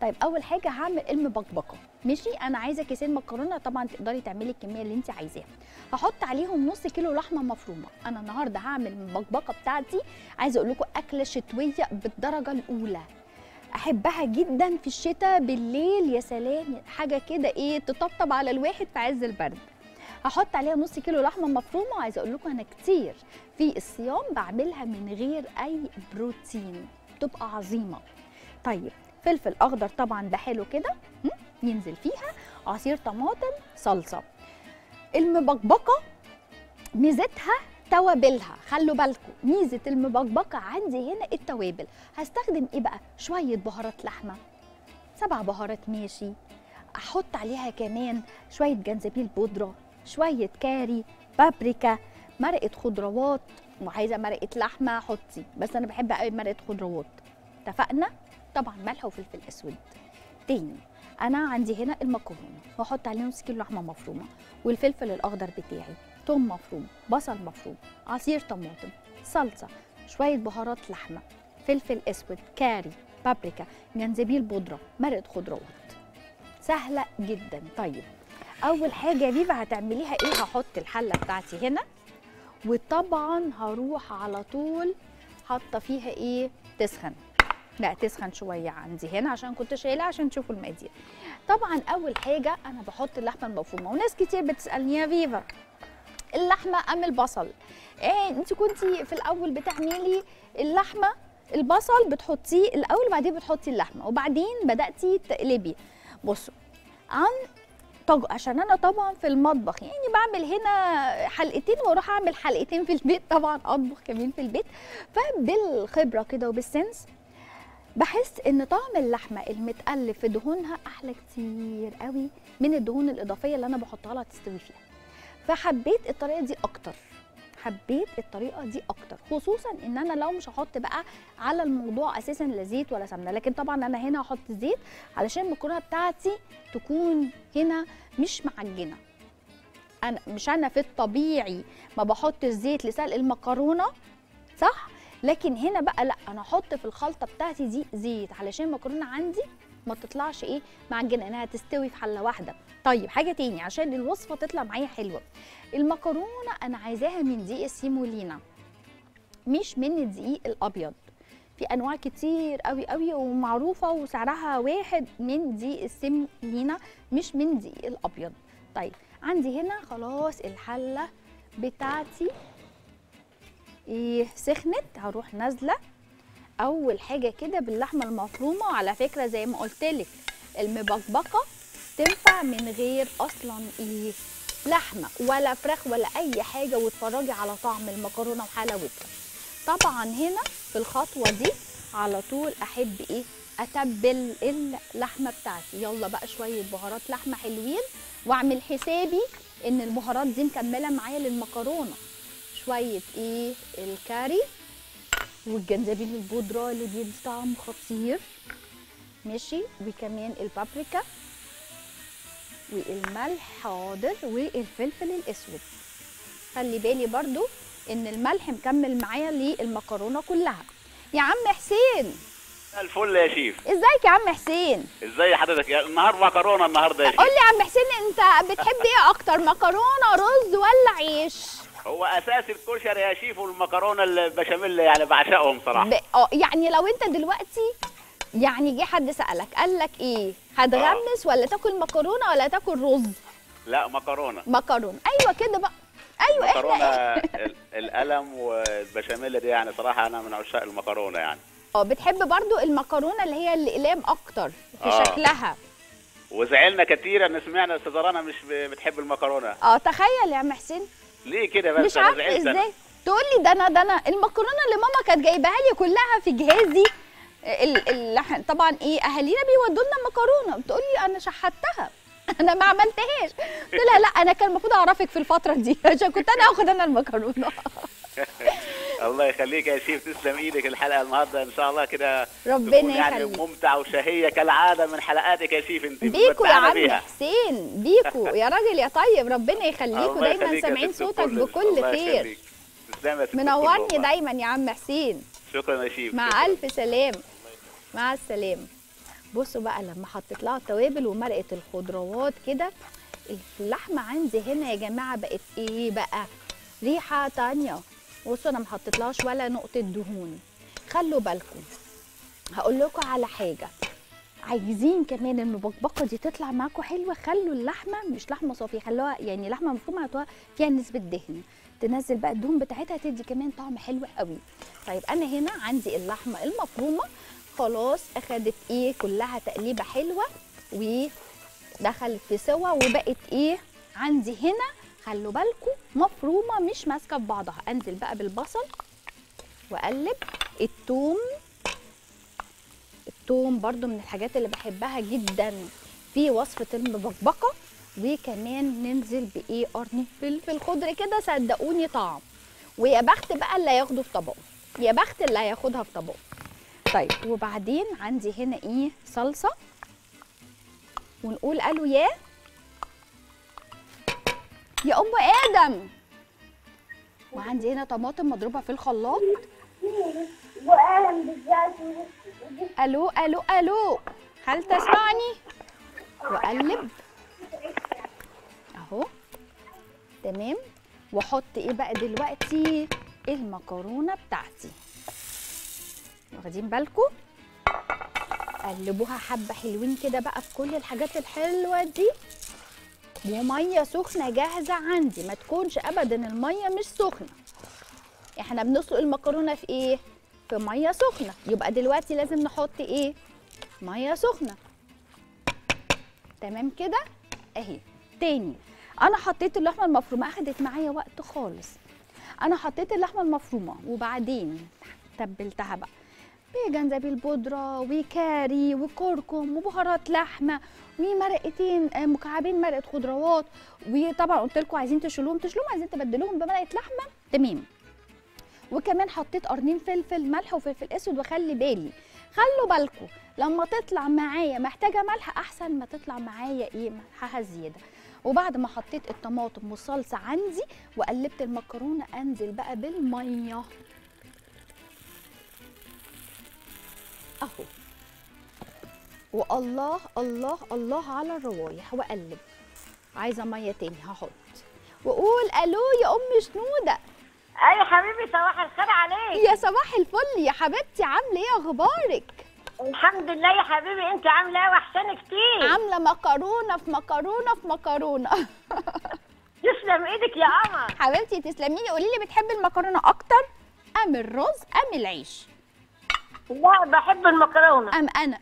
طيب اول حاجه هعمل المبكبكه ماشي انا عايزه كيسين مكرونه طبعا تقدري تعملي الكميه اللي انت عايزاها هحط عليهم نص كيلو لحمه مفرومه انا النهارده هعمل المبكبكه بتاعتي عايزه اقول لكم اكله شتويه بالدرجه الاولى احبها جدا في الشتاء بالليل يا سلام حاجه كده ايه تطبطب على الواحد في عز البرد هحط عليها نص كيلو لحمه مفرومه عايزه اقول لكم انا كتير في الصيام بعملها من غير اي بروتين بتبقى عظيمه طيب فلفل اخضر طبعا ده حلو كده م? ينزل فيها عصير طماطم صلصه المبكبكه ميزتها توابلها خلوا بالكم ميزه المبكبكه عندي هنا التوابل هستخدم ايه بقى شويه بهارات لحمه سبع بهارات ماشي احط عليها كمان شويه جنزبيل بودره شويه كاري بابريكا مرقه خضروات وعايزه مرقه لحمه حطي بس انا بحب قوي مرقه خضروات اتفقنا طبعا ملح وفلفل اسود تاني انا عندي هنا المكرونه واحط عليه نص كيلو لحمه مفرومه والفلفل الاخضر بتاعي توم مفروم بصل مفروم عصير طماطم صلصه شويه بهارات لحمه فلفل اسود كاري بابريكا جنزبيل بودره مرقه خضروات سهله جدا طيب اول حاجه يا فيفا هتعمليها ايه هحط الحله بتاعتي هنا وطبعا هروح على طول حاطه فيها ايه تسخن لا تسخن شويه عندي هنا عشان كنت شايلها عشان تشوفوا المقادير طبعا اول حاجه انا بحط اللحمه المفرومه وناس كتير بتسالني يا فيفا اللحمه ام البصل ايه انت كنتي في الاول بتعملي اللحمه البصل بتحطيه الاول بعدين بتحطي اللحمه وبعدين بداتي تقلبي بصوا عن طج... عشان انا طبعا في المطبخ يعني بعمل هنا حلقتين واروح اعمل حلقتين في البيت طبعا اطبخ كمان في البيت فبالخبره كده وبالسنس بحس ان طعم اللحمه المتقلب في دهونها احلى كتير قوي من الدهون الاضافيه اللي انا بحطها لها تستوي فيها فحبيت الطريقه دي اكتر حبيت الطريقه دي اكتر خصوصا ان انا لو مش هحط بقى على الموضوع اساسا لا زيت ولا سمنه لكن طبعا انا هنا هحط زيت علشان المكرونه بتاعتي تكون هنا مش معجنه انا مش انا في الطبيعي ما بحط الزيت لسلق المكرونه صح لكن هنا بقى لا انا احط في الخلطه بتاعتي دي زيت علشان المكرونه عندي ما تطلعش ايه معجنه انها تستوي في حله واحده طيب حاجه تاني عشان الوصفه تطلع معايا حلوه المكرونه انا عايزاها من دقيق السيمولينا مش من الدقيق الابيض في انواع كتير قوي قوي ومعروفه وسعرها واحد من دقيق السيمولينا مش من دقيق الابيض طيب عندي هنا خلاص الحله بتاعتي ايه سخنت هروح نازله اول حاجه كده باللحمه المفرومه وعلى فكره زي ما قلت لك المبكبكه تنفع من غير اصلا ايه لحمه ولا فراخ ولا اي حاجه واتفرجي على طعم المكرونه وحلاوتها طبعا هنا في الخطوه دي على طول احب ايه اتبل اللحمه بتاعتي يلا بقى شويه بهارات لحمه حلوين واعمل حسابي ان البهارات دي مكمله معايا للمكرونه شويه ايه الكاري والجنزبيل البودره اللي بيدي طعم خطير ماشي وكمان البابريكا والملح حاضر والفلفل الاسود خلي بالي برضو ان الملح مكمل معايا للمكرونه كلها يا عم حسين الفل يا شيف ازيك يا عم حسين ازاي حضرتك يا النهار مكرونه النهارده يا شيف قول لي يا عم حسين انت بتحب ايه اكتر مكرونه رز ولا عيش هو اساس الكشري يا شيف والمكرونه البشاميل يعني بعشقهم صراحه ب... اه يعني لو انت دلوقتي يعني جه حد سالك قال لك ايه هتغمس ولا تاكل مكرونه ولا تاكل رز لا مكرونه مكرونه ايوه كده بقى ايوه مكرونه احنا ال- القلم والبشاميل دي يعني صراحه انا من عشاق المكرونه يعني اه بتحب برضو المكرونه اللي هي الاقلام اكتر في آه. شكلها وزعلنا كتير ان سمعنا استاذ رنا مش ب- بتحب المكرونه اه تخيل يا عم حسين ليه كده بس مش أنا عارفه زعلت أنا. ازاي تقول لي ده انا ده انا المكرونه اللي ماما كانت جايباها لي كلها في جهازي ال ال طبعا ايه اهالينا بيودوا لنا مكرونه بتقول لي انا شحتها انا ما عملتهاش قلت لها لا انا كان المفروض اعرفك في الفتره دي عشان كنت انا اخد انا المكرونه الله يخليك يا شيف تسلم ايدك الحلقه النهارده ان شاء الله كده ربنا تكون يعني يخليك. ممتعه وشهيه كالعاده من حلقاتك يا شيف انت بيكو يا متعنا عم بيها. حسين بيكو يا راجل يا طيب ربنا يخليكوا الله دايما يخليك يا سامعين ست صوتك الكل. بكل الله خير يخليك. تسلم يا ست الكل منورني والله. دايما يا عم حسين شكرا يا شيف مع شكراً. الف سلام مع السلامه بصوا بقى لما حطيت لها التوابل ومرقه الخضروات كده اللحمه عندي هنا يا جماعه بقت ايه بقى ريحه تانية بصوا انا ما حطيتلهاش ولا نقطه دهون خلوا بالكم هقول لكم على حاجه عايزين كمان المبكبكه دي تطلع معاكم حلوه خلوا اللحمه مش لحمه صافيه خلوها يعني لحمه مفرومه هتبقى فيها نسبه دهن تنزل بقى الدهون بتاعتها تدي كمان طعم حلو قوي طيب انا هنا عندي اللحمه المفرومه خلاص اخدت ايه كلها تقليبه حلوه ودخلت في سوا وبقت ايه عندي هنا خلوا بالكم مفرومه مش ماسكه في بعضها انزل بقى بالبصل واقلب الثوم الثوم برضو من الحاجات اللي بحبها جدا في وصفه المبكبكه وكمان ننزل بايه قرن فلفل خضر كده صدقوني طعم ويا بخت بقى اللي هياخده في طبقه يا بخت اللي هياخدها في طبقه طيب وبعدين عندي هنا ايه صلصه ونقول الو يا يا ام ادم وعندي هنا طماطم مضروبه في الخلاط وقلم بالذات الو الو الو هل تسمعني واقلب اهو تمام واحط ايه بقى دلوقتي المكرونه بتاعتي واخدين بالكم قلبوها حبه حلوين كده بقى في كل الحاجات الحلوه دي وميه سخنه جاهزه عندي ما تكونش ابدا الميه مش سخنه احنا بنسلق المكرونه في ايه في ميه سخنه يبقى دلوقتي لازم نحط ايه ميه سخنه تمام كده اهي تاني انا حطيت اللحمه المفرومه اخدت معايا وقت خالص انا حطيت اللحمه المفرومه وبعدين تبلتها بقى بجنزبيل بودره وكاري وكركم وبهارات لحمه ومرقتين آه، مكعبين مرقه خضروات وطبعا قلت لكم عايزين تشيلوهم تشيلوهم عايزين تبدلوهم بمرقه لحمه تمام وكمان حطيت قرنين فلفل ملح وفلفل اسود وخلي بالي خلوا بالكم لما تطلع معايا محتاجه ملح احسن ما تطلع معايا ايه ملحها زياده وبعد ما حطيت الطماطم والصلصه عندي وقلبت المكرونه انزل بقى بالميه اهو والله الله الله على الروايح واقلب عايزه ميه تاني هحط واقول الو يا ام شنوده اي حبيبي صباح الخير عليك يا صباح الفل يا حبيبتي عامله ايه اخبارك الحمد لله يا حبيبي انت عامله ايه وحشاني كتير عامله مكرونه في مكرونه في مكرونه تسلم ايدك يا قمر حبيبتي تسلمي لي قولي لي بتحبي المكرونه اكتر ام الرز ام العيش لا بحب المكرونه ام انا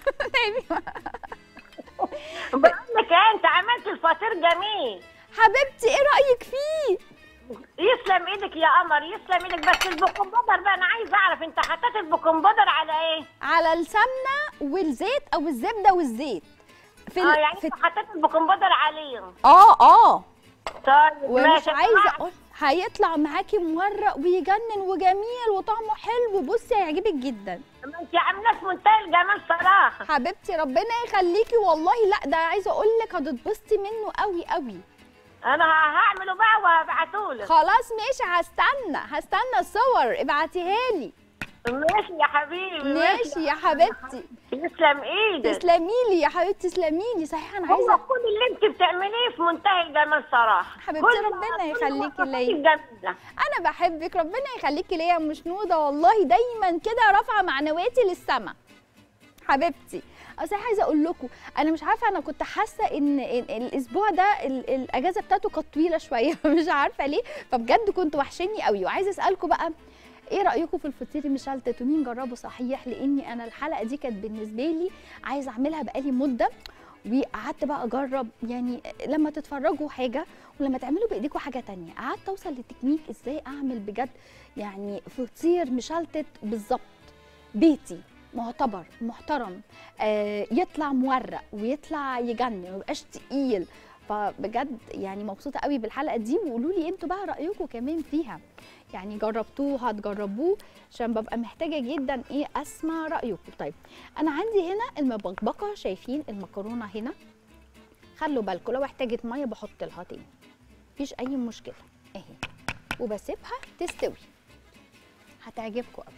بقول لك ايه انت عملت الفطير جميل حبيبتي ايه رايك فيه يسلم ايدك يا قمر يسلم ايدك بس البوكمبودر بقى انا عايزه اعرف انت حطيت البوكمبودر على ايه على السمنه والزيت او الزبده والزيت في ال- اه يعني في انت حطيت البوكمبودر عليهم اه اه طيب ومش ماشي عايزه اقول هيطلع معاكي مورق ويجنن وجميل وطعمه حلو بصي هيعجبك جدا ما انت عاملاه في منتهى الجمال صراحه حبيبتي ربنا يخليكي والله لا ده عايزه اقول لك هتتبسطي منه قوي قوي انا ه- هعمله بقى وهبعتهولك خلاص ماشي هستنى هستنى الصور ابعتيها لي ماشي يا حبيبي ماشي يا حبيبتي تسلم ايدك تسلمي لي يا حبيبتي تسلمي لي صحيح انا هو عايزه كل اللي انت بتعمليه في منتهى الجمال صراحه حبيبتي كل- ربنا كل يخليكي وصفاتك ليا. جميله انا بحبك ربنا يخليكي ليا يا ام شنوده والله دايما كده رافعه معنوياتي للسما حبيبتي اصل عايزه اقول لكم انا مش عارفه انا كنت حاسه ان إن الاسبوع ده ال- الاجازه بتاعته كانت طويله شويه مش عارفه ليه فبجد كنت وحشاني قوي وعايزه اسالكم بقى ايه رايكم في الفطير مشلتت ومين جربه صحيح لاني انا الحلقه دي كانت بالنسبه لي عايزه اعملها بقالي مده وقعدت بقى اجرب يعني لما تتفرجوا حاجه ولما تعملوا بايديكم حاجه تانية قعدت اوصل لتكنيك ازاي اعمل بجد يعني فطير مشلتت بالظبط بيتي معتبر محترم آه يطلع مورق ويطلع يجنن ما يبقاش تقيل فبجد يعني مبسوطه قوي بالحلقه دي وقولوا لي انتوا بقى رايكم كمان فيها يعني جربتوه هتجربوه عشان ببقى محتاجه جدا ايه اسمع رايكم طيب انا عندي هنا المبكبكه شايفين المكرونه هنا خلوا بالكم لو احتاجت ميه بحط لها تاني مفيش اي مشكله اهي وبسيبها تستوي هتعجبكم قوي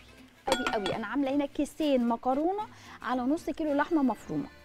قوي قوي انا عامله هنا كيسين مكرونه على نص كيلو لحمه مفرومه